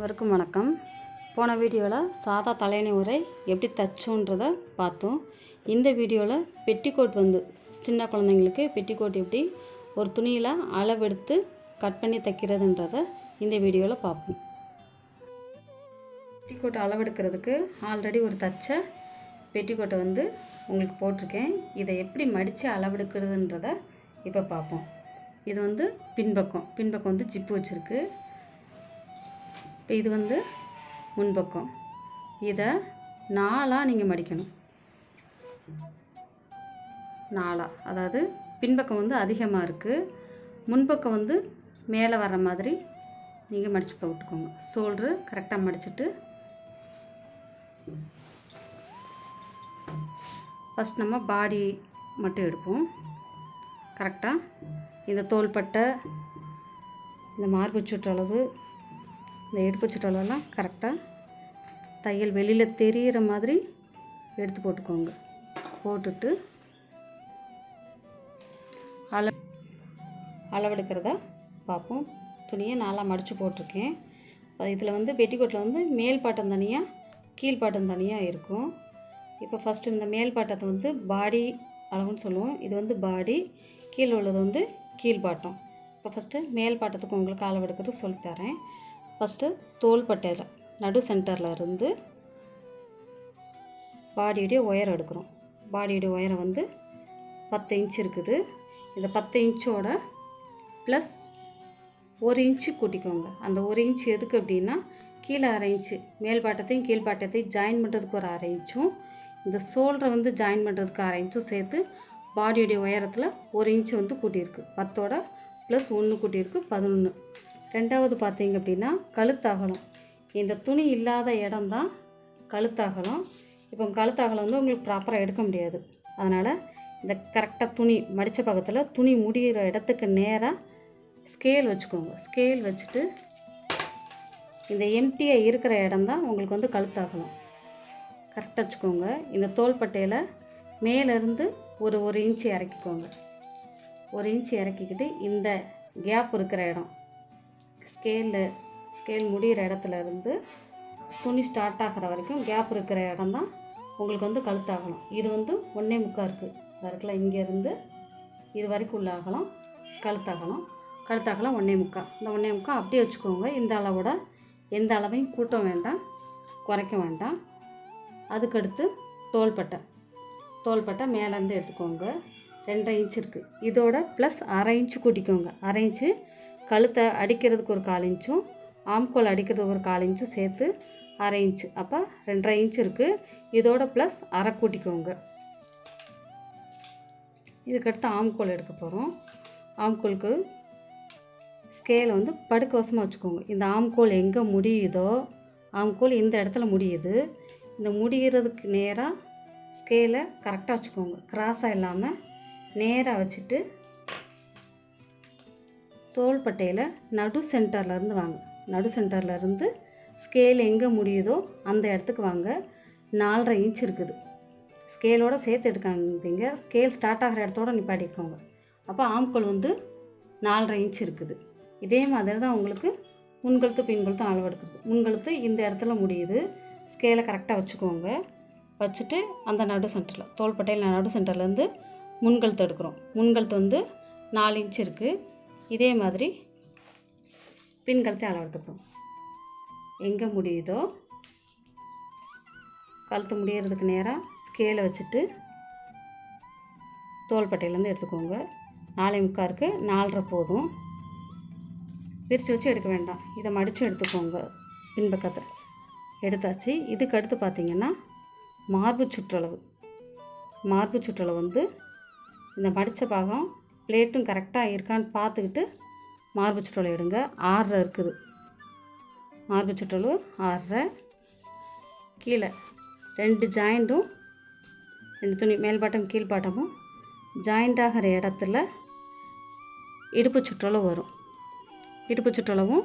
அனைவருக்கும் வணக்கம் போன வீடியோவில் சாதா தலையணை உரை எப்படி தச்சோன்றதை பார்த்தோம் இந்த வீடியோவில் பெட்டிக்கோட் வந்து சின்ன குழந்தைங்களுக்கு பெட்டிக்கோட் எப்படி ஒரு துணியில் அளவெடுத்து கட் பண்ணி தைக்கிறதுன்றதை இந்த வீடியோவில் பார்ப்போம் பெட்டிக்கோட் அளவெடுக்கிறதுக்கு ஆல்ரெடி ஒரு தச்ச பெட்டிக்கோட்டை வந்து உங்களுக்கு போட்டிருக்கேன் இதை எப்படி மடித்து அளவெடுக்கிறதுன்றதை இப்போ பார்ப்போம் இது வந்து பின்பக்கம் பின்பக்கம் வந்து ஜிப்பு வச்சுருக்கு இப்போ இது வந்து முன்பக்கம் இதை நாலாக நீங்கள் மடிக்கணும் நாலாக அதாவது பின்பக்கம் வந்து அதிகமாக இருக்குது முன்பக்கம் வந்து மேலே வர்ற மாதிரி நீங்கள் மடித்து போட்டுக்கோங்க சோல்ட்ரு கரெக்டாக மடிச்சுட்டு ஃபஸ்ட் நம்ம பாடி மட்டும் எடுப்போம் கரெக்டாக இந்த தோள்பட்டை இந்த மார்பு சுற்றளவு இந்த இடுப்பு சுற்றளவெல்லாம் கரெக்டாக தையல் வெளியில் தெரிகிற மாதிரி எடுத்து போட்டுக்கோங்க போட்டுட்டு அள அளவெடுக்கிறத பார்ப்போம் துணியை நாலாக மடித்து போட்டிருக்கேன் இதில் வந்து பெட்டிக்கோட்டில் வந்து மேல் பாட்டம் தனியாக கீழ் பாட்டம் தனியாக இருக்கும் இப்போ ஃபஸ்ட்டு இந்த மேல் பாட்டத்தை வந்து பாடி அளவுன்னு சொல்லுவோம் இது வந்து பாடி கீழே உள்ளது வந்து கீழ்பாட்டம் இப்போ ஃபஸ்ட்டு மேல் பாட்டத்துக்கு உங்களுக்கு அளவெடுக்கிறது சொல்லித்தரேன் ஃபஸ்ட்டு தோள்பட்டையில் நடு சென்டரில் இருந்து பாடியுடைய உயரம் எடுக்கிறோம் பாடியுடைய உயரம் வந்து பத்து இன்ச் இருக்குது இந்த பத்து இன்ச்சோட ப்ளஸ் ஒரு இன்ச்சு கூட்டிக்கோங்க அந்த ஒரு இன்ச் எதுக்கு அப்படின்னா கீழே அரை இன்ச்சு மேல் பாட்டத்தையும் கீழ் பாட்டத்தையும் ஜாயின் பண்ணுறதுக்கு ஒரு அரை இன்ச்சும் இந்த சோல்டரை வந்து ஜாயின் பண்ணுறதுக்கு அரை இன்ச்சும் சேர்த்து பாடியுடைய உயரத்தில் ஒரு இன்ச்சு வந்து கூட்டியிருக்கு பத்தோட ப்ளஸ் ஒன்று கூட்டியிருக்கு பதினொன்று ரெண்டாவது பார்த்தீங்க அப்படின்னா கழுத்தகலம் இந்த துணி இல்லாத இடம் தான் கழுத்தகலம் இப்போ கழுத்தகலம் வந்து உங்களுக்கு ப்ராப்பராக எடுக்க முடியாது அதனால் இந்த கரெக்டாக துணி மடித்த பக்கத்தில் துணி முடிகிற இடத்துக்கு நேராக ஸ்கேல் வச்சுக்கோங்க ஸ்கேல் வச்சுட்டு இந்த எம்டியாக இருக்கிற இடம் தான் உங்களுக்கு வந்து கழுத்தாகலாம் கரெக்டாக வச்சுக்கோங்க இந்த தோள்பட்டையில் மேலேருந்து ஒரு ஒரு இன்ச்சு இறக்கிக்கோங்க ஒரு இன்ச்சு இறக்கிக்கிட்டு இந்த கேப் இருக்கிற இடம் ஸ்கேலு ஸ்கேல் முடிகிற இடத்துல இருந்து துணி ஸ்டார்ட் ஆகிற வரைக்கும் கேப் இருக்கிற இடம் தான் உங்களுக்கு வந்து கழுத்தாகலாம் இது வந்து ஒன்றே முக்கால் இருக்குது இருக்குல்ல இங்கேருந்து இது வரைக்கும் உள்ள அகலம் கழுத்தாகலாம் கழுத்தாகலாம் ஒன்றே முக்கால் இந்த ஒன்றே முக்கால் அப்படியே வச்சுக்கோங்க இந்த அளவோட எந்த அளவையும் கூட்டம் வேண்டாம் குறைக்க வேண்டாம் அதுக்கடுத்து தோள்பட்டை தோள்பட்டை மேலேருந்து எடுத்துக்கோங்க ரெண்டரை இன்ச் இருக்குது இதோட ப்ளஸ் அரை இன்ச்சு கூட்டிக்கோங்க அரை இன்ச்சு கழுத்தை அடிக்கிறதுக்கு ஒரு கால் இன்ச்சும் ஆம்கோல் அடிக்கிறதுக்கு ஒரு கால் இன்ச்சும் சேர்த்து அரை இன்ச்சு அப்போ ரெண்டரை இன்ச் இருக்குது இதோட ப்ளஸ் அரை கூட்டிக்கோங்க இதுக்கடுத்து ஆம்கோல் எடுக்க போகிறோம் ஆம்கோலுக்கு ஸ்கேலை வந்து படுக்க வசமாக வச்சுக்கோங்க இந்த ஆம்கோல் எங்கே முடியுதோ ஆம்கோல் இந்த இடத்துல முடியுது இந்த முடிகிறதுக்கு நேராக ஸ்கேலை கரெக்டாக வச்சுக்கோங்க கிராஸாக இல்லாமல் நேராக வச்சுட்டு தோள்பட்டையில் நடு சென்டர்லேருந்து வாங்க நடு சென்டர்லேருந்து ஸ்கேல் எங்கே முடியுதோ அந்த இடத்துக்கு வாங்க நாலரை இன்ச் இருக்குது ஸ்கேலோடு சேர்த்து எடுக்காதீங்க ஸ்கேல் ஸ்டார்ட் ஆகிற இடத்தோட நிப்பாட்டிக்கோங்க அப்போ ஆம்கோல் வந்து நாலரை இன்ச் இருக்குது இதே மாதிரி தான் உங்களுக்கு முன்கழுத்து பின்கழுத்து அளவெடுக்கிறது முன்கழுத்து இந்த இடத்துல முடியுது ஸ்கேலை கரெக்டாக வச்சுக்கோங்க வச்சுட்டு அந்த நடு சென்டரில் தோள்பட்டையில் நடு சென்டர்லேருந்து முன்கழுத்து எடுக்கிறோம் முன்கழுத்து வந்து நாலு இன்ச் இருக்குது இதே மாதிரி பின்கழுத்தை அளவெடுத்துக்கிறோம் எங்கே முடியுதோ கழுத்து முடியறதுக்கு நேராக ஸ்கேலை வச்சுட்டு தோள்பட்டையிலேருந்து எடுத்துக்கோங்க நாலே முக்கால் இருக்குது நாலரை போதும் பிரித்து வச்சு எடுக்க வேண்டாம் இதை மடித்து எடுத்துக்கோங்க பின்பக்கத்தை எடுத்தாச்சு இதுக்கு அடுத்து பார்த்திங்கன்னா மார்பு சுற்றளவு மார்பு சுற்றளவு வந்து இந்த மடித்த பாகம் பிளேட்டும் கரெக்டாக இருக்கான்னு பார்த்துக்கிட்டு மார்பு சுற்றளவு எடுங்க ஆறரை இருக்குது மார்பு சுற்றளவு ஆறரை கீழே ரெண்டு ஜாயிண்ட்டும் ரெண்டு துணி மேல் பாட்டம் கீழ் பாட்டமும் ஜாயிண்ட் ஆகிற இடத்துல இடுப்பு சுற்றளவு வரும் இடுப்பு சுற்றளவும்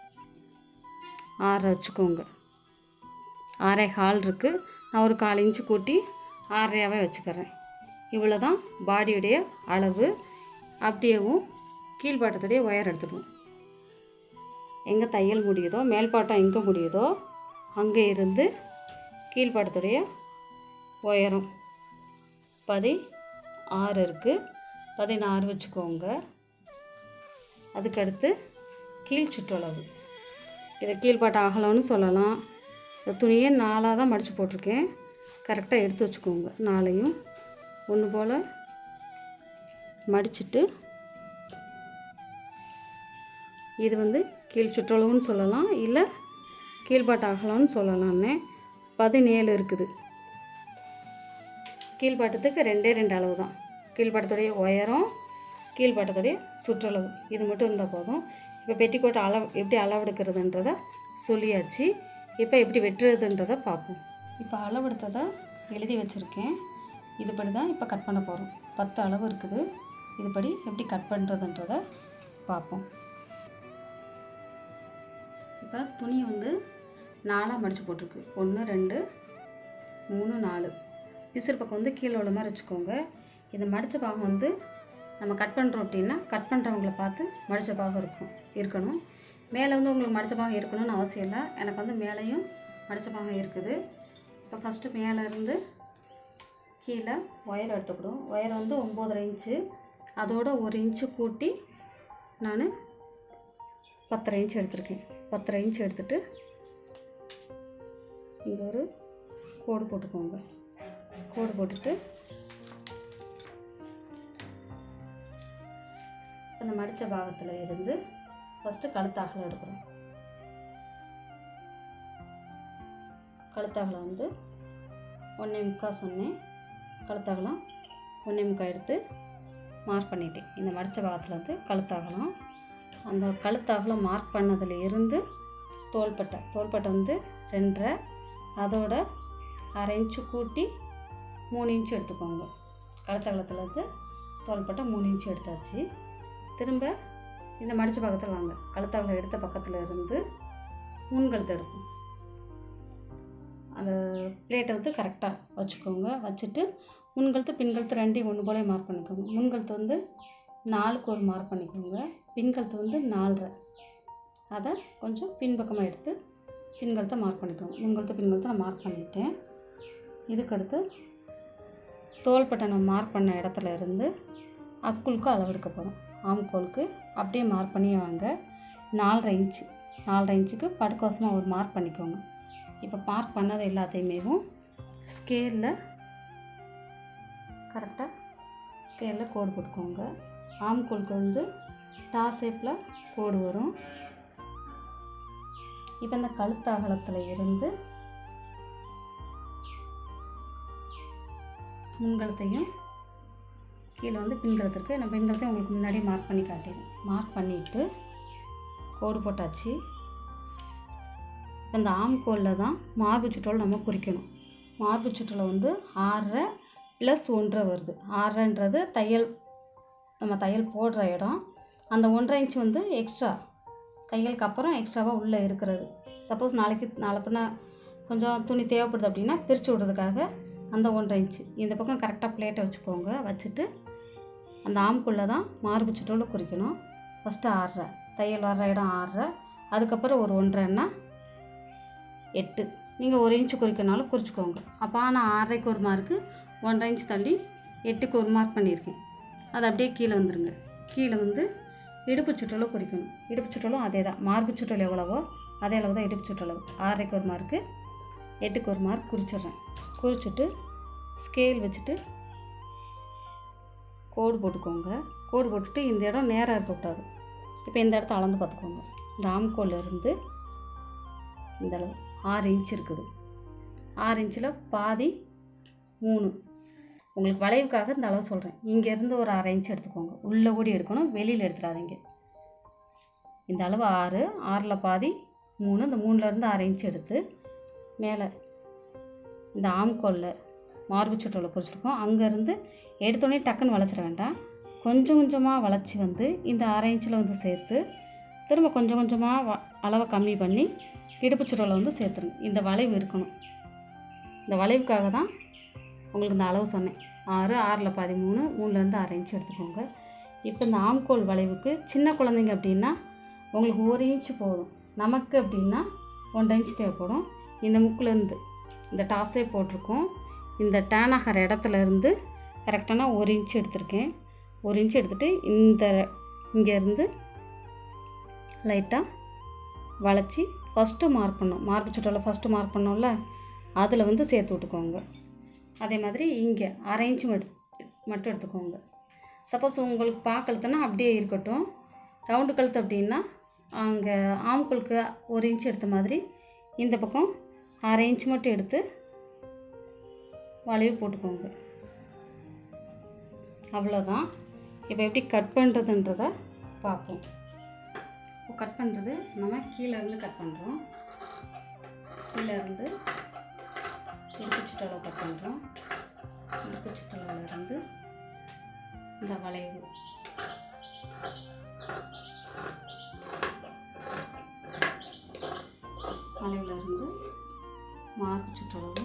ஆறரை வச்சுக்கோங்க ஆறே கால் இருக்குது நான் ஒரு கால் இன்ச்சு கூட்டி ஆறரையாகவே வச்சுக்கிறேன் இவ்வளோ தான் பாடியுடைய அளவு அப்படியேவும் கீழ்பாட்டத்துடைய ஒயர் எடுத்துடுவோம் எங்கே தையல் முடியுதோ மேல்பாட்டம் எங்கே முடியுதோ அங்கே இருந்து கீழ்ப்பாட்டத்துடைய உயரம் பதி ஆறு இருக்குது பதினாறு வச்சுக்கோங்க அதுக்கடுத்து கீழ் சுற்றளவு இதை கீழ்ப்பாட்ட அகலம்னு சொல்லலாம் இந்த துணியை நாலாக தான் மடித்து போட்டிருக்கேன் கரெக்டாக எடுத்து வச்சுக்கோங்க நாளையும் ஒன்று போல் மடிச்சிட்டு இது வந்து கீழ் சுற்றளவுன்னு சொல்லலாம் இல்லை கீழ்ப்பாட்ட அகலம்னு சொல்லலாம்னே பதினேழு இருக்குது கீழ்ப்பாட்டத்துக்கு ரெண்டே ரெண்டு அளவு தான் கீழ்ப்பாட்டத்துடைய உயரம் கீழ்ப்பாட்டத்துடைய சுற்றளவு இது மட்டும் இருந்தால் போதும் இப்போ பெட்டிக்கோட்டை அளவு எப்படி அளவெடுக்கிறதுன்றத சொல்லியாச்சு இப்போ எப்படி வெட்டுறதுன்றதை பார்ப்போம் இப்போ அளவெடுத்ததை எழுதி வச்சுருக்கேன் இதுபடி தான் இப்போ கட் பண்ண போகிறோம் பத்து அளவு இருக்குது இதுபடி எப்படி கட் பண்ணுறதுன்றத பார்ப்போம் இப்போ துணி வந்து நாலாக மடித்து போட்டிருக்கு ஒன்று ரெண்டு மூணு நாலு பிசுறு பக்கம் வந்து கீழே உள்ள மாதிரி வச்சுக்கோங்க இந்த மடித்த பாகம் வந்து நம்ம கட் பண்ணுறோம் அப்படின்னா கட் பண்ணுறவங்கள பார்த்து மடித்த பாகம் இருக்கும் இருக்கணும் மேலே வந்து உங்களுக்கு மடித்த பாகம் இருக்கணும்னு அவசியம் இல்லை எனக்கு வந்து மேலேயும் மடித்த பாகம் இருக்குது இப்போ ஃபஸ்ட்டு மேலே இருந்து கீழே ஒயர் எடுத்துக்கிடும் ஒயர் வந்து ஒம்போதரை இன்ச்சு அதோட ஒரு இன்ச்சு கூட்டி நான் பத்தரை இன்ச் எடுத்திருக்கேன் பத்தரை இன்ச் எடுத்துட்டு இங்கே ஒரு கோடு போட்டுக்கோங்க கோடு போட்டுட்டு அந்த மடித்த பாகத்தில் இருந்து ஃபஸ்ட்டு கழுத்தாகலை எடுக்கிறோம் கழுத்தாகலை வந்து ஒன்றே முக்கால் சொன்னேன் கழுத்தாகலாம் ஒன்றே முக்கால் எடுத்து மார்க் பண்ணிட்டேன் இந்த மடித்த பாகத்தில் வந்து கழுத்தாகலாம் அந்த கழுத்தாகலம் மார்க் பண்ணதில் இருந்து தோள்பட்டை தோள்பட்டை வந்து ரெண்டரை அதோட அரை இன்ச்சு கூட்டி மூணு இன்ச்சு எடுத்துக்கோங்க கழுத்தகலத்தில் இருந்து தோள்பட்டை மூணு இன்ச்சு எடுத்தாச்சு திரும்ப இந்த மடித்த பக்கத்தில் வாங்க கழுத்தகலம் எடுத்த பக்கத்தில் இருந்து முன்கழுத்து எடுக்கும் அந்த பிளேட்டை வந்து கரெக்டாக வச்சுக்கோங்க வச்சுட்டு முன்கழுத்து பின்கழுத்து ரெண்டையும் ஒன்று போலே மார்க் பண்ணிக்கோங்க முன்கழுத்து வந்து நாலுக்கு ஒரு மார்க் பண்ணிக்கோங்க பின்கழுத்து வந்து நாலரை அதை கொஞ்சம் பின்பக்கமாக எடுத்து பின்கழுத்தை மார்க் பண்ணிக்கோங்க முன்கழுத்து பின்கழுத்தை நான் மார்க் பண்ணிட்டேன் இதுக்கடுத்து தோள்பட்டை நம்ம மார்க் பண்ண இடத்துல இருந்து அக்குளுக்கு அளவெடுக்க போகிறோம் ஆம்கோலுக்கு அப்படியே மார்க் பண்ணி வாங்க நாலரை இன்ச்சு நாலரை இன்ச்சுக்கு படுக்கோசமாக ஒரு மார்க் பண்ணிக்கோங்க இப்போ மார்க் பண்ணது எல்லாத்தையுமேவும் ஸ்கேலில் கரெக்டாக ஸ்கேலில் கோடு போட்டுக்கோங்க ஆம்கோலுக்கு வந்து டா ஷேப்பில் கோடு வரும் இப்போ இந்த கழுத்து அகலத்தில் இருந்து முன்கழுத்தையும் கீழே வந்து பின்கழுத்திருக்கு நான் பின்கழுத்தையும் உங்களுக்கு முன்னாடி மார்க் பண்ணி காட்டிடுறேன் மார்க் பண்ணிவிட்டு கோடு போட்டாச்சு இப்போ இந்த ஆம்கோலில் தான் மார்பு சுற்றல் நம்ம குறிக்கணும் மார்பு சுற்றலை வந்து ஆறரை ப்ளஸ் ஒன்றரை வருது ஆறரைன்றது தையல் நம்ம தையல் போடுற இடம் அந்த ஒன்றரை இன்ச் வந்து எக்ஸ்ட்ரா தையலுக்கு அப்புறம் எக்ஸ்ட்ராவாக உள்ளே இருக்கிறது சப்போஸ் நாளைக்கு நாளை பின்ன கொஞ்சம் துணி தேவைப்படுது அப்படின்னா பிரித்து விடுறதுக்காக அந்த ஒன்றரை இன்ச்சு இந்த பக்கம் கரெக்டாக பிளேட்டை வச்சுக்கோங்க வச்சுட்டு அந்த ஆம்குள்ளே தான் மார்பு சுற்றோல் குறிக்கணும் ஃபஸ்ட்டு ஆறரை தையல் வர்ற இடம் ஆறரை அதுக்கப்புறம் ஒரு ஒன்றரைன்னா எட்டு நீங்கள் ஒரு இன்ச்சு குறிக்கனாலும் குறிச்சிக்கோங்க அப்போ நான் ஆறரைக்கு ஒரு மார்க்கு ஒன்றரை இன்ச் தள்ளி எட்டுக்கு ஒரு மார்க் பண்ணியிருக்கேன் அது அப்படியே கீழே வந்துருங்க கீழே வந்து இடுப்பு சுற்றளவு குறிக்கணும் இடுப்பு சுற்றலும் அதே தான் மார்பு சுற்றல் எவ்வளவோ அதே அளவு தான் இடுப்பு சுற்றளவு ஆறரைக்கு ஒரு மார்க்கு எட்டுக்கு ஒரு மார்க் குறிச்சிடுறேன் குறிச்சிட்டு ஸ்கேல் வச்சுட்டு கோடு போட்டுக்கோங்க கோடு போட்டுட்டு இந்த இடம் நேராக இருக்கக்கூடாது இப்போ இந்த இடத்த அளந்து பார்த்துக்கோங்க இந்த ஆம்கோல்ல இருந்து இந்த அளவு ஆறு இன்ச் இருக்குது ஆறு இன்ச்சில் பாதி மூணு உங்களுக்கு வளைவுக்காக இந்த அளவு சொல்கிறேன் இங்கேருந்து ஒரு அரை இன்ச் எடுத்துக்கோங்க உள்ளே கூடி எடுக்கணும் வெளியில் எடுத்துடாதீங்க இந்த அளவு ஆறு ஆறில் பாதி மூணு இந்த மூணுலேருந்து அரை இன்ச் எடுத்து மேலே இந்த ஆம்கோலில் மார்பு சுற்றலை குறிச்சிருக்கோம் அங்கேருந்து எடுத்தோடனே டக்குன்னு வளைச்சிட வேண்டாம் கொஞ்சம் கொஞ்சமாக வளைச்சி வந்து இந்த அரை இன்ச்சில் வந்து சேர்த்து திரும்ப கொஞ்சம் கொஞ்சமாக வ அளவை கம்மி பண்ணி இடுப்பு சுற்றலை வந்து சேர்த்துருங்க இந்த வளைவு இருக்கணும் இந்த வளைவுக்காக தான் உங்களுக்கு இந்த அளவு சொன்னேன் ஆறு ஆறில் பாதி மூணு மூணுலேருந்து அரை இன்ச் எடுத்துக்கோங்க இப்போ இந்த ஆம்கோல் வளைவுக்கு சின்ன குழந்தைங்க அப்படின்னா உங்களுக்கு ஒரு இன்ச்சு போதும் நமக்கு அப்படின்னா ஒன்றரை இன்ச் தேவைப்படும் இந்த முக்குலேருந்து இந்த டாஸே போட்டிருக்கோம் இந்த டேன் ஆகிற இடத்துல இருந்து கரெக்டான ஒரு இன்ச் எடுத்திருக்கேன் ஒரு இன்ச் எடுத்துகிட்டு இந்த இங்கேருந்து லைட்டாக வளைச்சி ஃபஸ்ட்டு மார்க் பண்ணோம் மார்க் சுற்றல ஃபஸ்ட்டு மார்க் பண்ணோம்ல அதில் வந்து சேர்த்து விட்டுக்கோங்க அதே மாதிரி இங்கே அரை இன்ச் மட்டும் மட்டும் எடுத்துக்கோங்க சப்போஸ் உங்களுக்கு பா கழுத்துனா அப்படியே இருக்கட்டும் ரவுண்டு கழுத்து அப்படின்னா அங்கே ஆம்குளுக்கு ஒரு இன்ச் எடுத்த மாதிரி இந்த பக்கம் அரை இன்ச் மட்டும் எடுத்து வளைவு போட்டுக்கோங்க அவ்வளோதான் இப்போ எப்படி கட் பண்ணுறதுன்றத பார்ப்போம் இப்போ கட் பண்ணுறது நம்ம கீழே இருந்து கட் பண்ணுறோம் கீழே இருந்து இடுப்பு சுற்றளவு கட் பண்ணுறோம் இடுப்பு சுற்றளவில் இருந்து இந்த வளைவு வளைவில் இருந்து மார்க் சுற்றளவு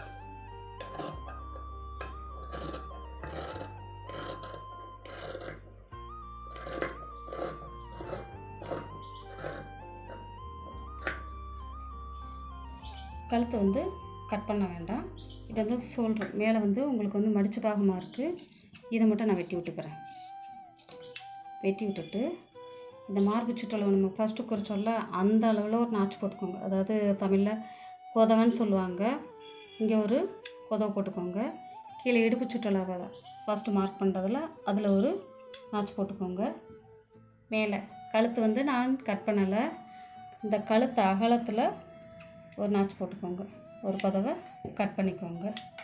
கழுத்தை வந்து கட் பண்ண வேண்டாம் இது வந்து சொல்கிறேன் மேலே வந்து உங்களுக்கு வந்து மடிச்சு பாகமாக இருக்குது இதை மட்டும் நான் வெட்டி விட்டுக்கிறேன் வெட்டி விட்டுட்டு இந்த மார்பு சுற்றளவு நம்ம ஃபஸ்ட்டு குறிச்சோம்ல அந்த அளவில் ஒரு நாச்சு போட்டுக்கோங்க அதாவது தமிழில் கொதவன்னு சொல்லுவாங்க இங்கே ஒரு கொதவை போட்டுக்கோங்க கீழே இடுப்பு சுற்றளவில் ஃபஸ்ட்டு மார்க் பண்ணுறதுல அதில் ஒரு நாச்சு போட்டுக்கோங்க மேலே கழுத்து வந்து நான் கட் பண்ணலை இந்த கழுத்து அகலத்தில் ஒரு நாச்சு போட்டுக்கோங்க ஒரு கதவை கட் பண்ணிக்கோங்க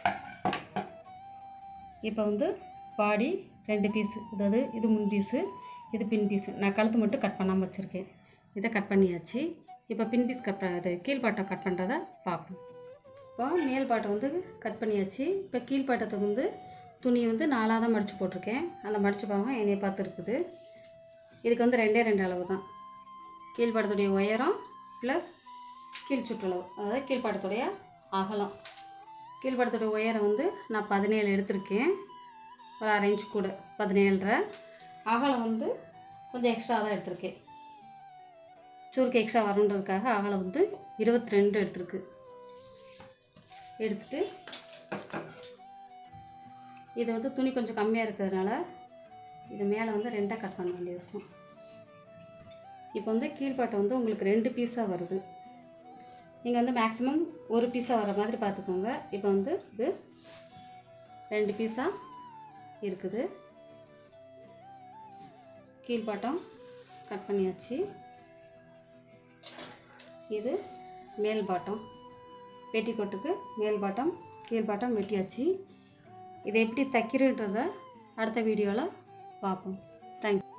இப்போ வந்து பாடி ரெண்டு பீஸு அதாவது இது முன் பீஸு இது பின் பீஸு நான் கழுத்து மட்டும் கட் பண்ணாமல் வச்சுருக்கேன் இதை கட் பண்ணியாச்சு இப்போ பின் பீஸ் கட் பண்ண இது கீழ்பாட்டம் கட் பண்ணுறத பார்ப்போம் இப்போ மேல் பாட்டை வந்து கட் பண்ணியாச்சு இப்போ கீழ்பாட்டத்துக்கு வந்து துணியை வந்து நாலாக தான் மடித்து போட்டிருக்கேன் அந்த மடித்து பாகம் என்னைய பார்த்து இருக்குது இதுக்கு வந்து ரெண்டே ரெண்டு அளவு தான் கீழ்பாட்டத்துடைய உயரம் ப்ளஸ் கீழ் சுற்றளவு அதாவது கீழ்ப்பாட்டத்துடைய அகலம் கீழ்ப்பாட்டத்துடைய உயரம் வந்து நான் பதினேழு எடுத்திருக்கேன் ஒரு அரை இன்ச் கூட பதினேழரை அகலம் வந்து கொஞ்சம் எக்ஸ்ட்ரா தான் எடுத்திருக்கேன் சுருக்கு எக்ஸ்ட்ரா வரணுன்றதுக்காக அகலம் வந்து இருபத்தி ரெண்டு எடுத்திருக்கு எடுத்துட்டு இது வந்து துணி கொஞ்சம் கம்மியாக இருக்கிறதுனால இது மேலே வந்து ரெண்டாக கட் பண்ண வேண்டியிருக்கும் இப்போ வந்து கீழ்ப்பாட்டை வந்து உங்களுக்கு ரெண்டு பீஸாக வருது நீங்கள் வந்து மேக்ஸிமம் ஒரு பீஸாக வர மாதிரி பார்த்துக்கோங்க இப்போ வந்து இது ரெண்டு பீஸாக இருக்குது கீழ்பாட்டம் கட் பண்ணியாச்சு இது மேல் பாட்டம் பெட்டிக்கோட்டுக்கு மேல் பாட்டம் கீழ் பாட்டம் வெட்டியாச்சு இதை எப்படி தைக்கிறன்றதை அடுத்த வீடியோவில் பார்ப்போம் தேங்க்யூ